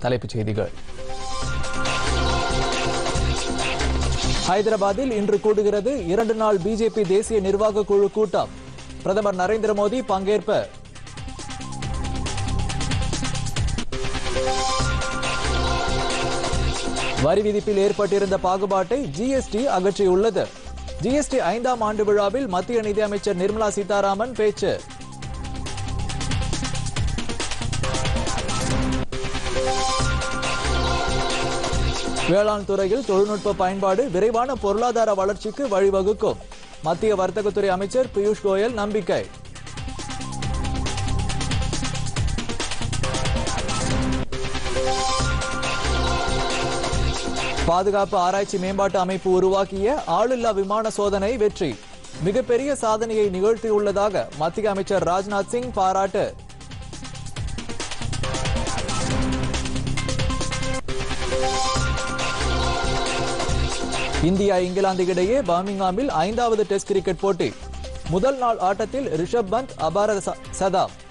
தலைப்புச் செய்திகள் ஹைதராபாத்தில் இன்று கூடுகிறது இரண்டு நாள் பிஜேபி தேசிய நிர்வாக குழு கூட்டம் பிரதமர் நரேந்திர மோடி பங்கேற்பு வரி விதிப்பில் ஏற்பட்டிருந்த பாகுபாட்டை ஜிஎஸ்டி அகற்றியுள்ளது ஜிஎஸ்டி ஐந்தாம் ஆண்டு விழாவில் மத்திய நிதியமைச்சர் நிர்மலா சீதாராமன் பேச்சு வேளாண் துறையில் தொழில்நுட்ப பயன்பாடு விரைவான பொருளாதார வளர்ச்சிக்கு வழிவகுக்கும் மத்திய வர்த்தகத்துறை அமைச்சர் பியூஷ் கோயல் நம்பிக்கை பாதுகாப்பு ஆராய்ச்சி மேம்பாட்டு அமைப்பு உருவாக்கிய ஆளில்லா விமான சோதனை வெற்றி மிகப்பெரிய சாதனையை நிகழ்த்தியுள்ளதாக மத்திய அமைச்சர் ராஜ்நாத் சிங் பாராட்டு இந்தியா இங்கிலாந்து இடையே பர்மிங்ஹாமில் ஐந்தாவது டெஸ்ட் கிரிக்கெட் போட்டி முதல் நாள் ஆட்டத்தில் ரிஷப் பந்த் அபார ச- சதம்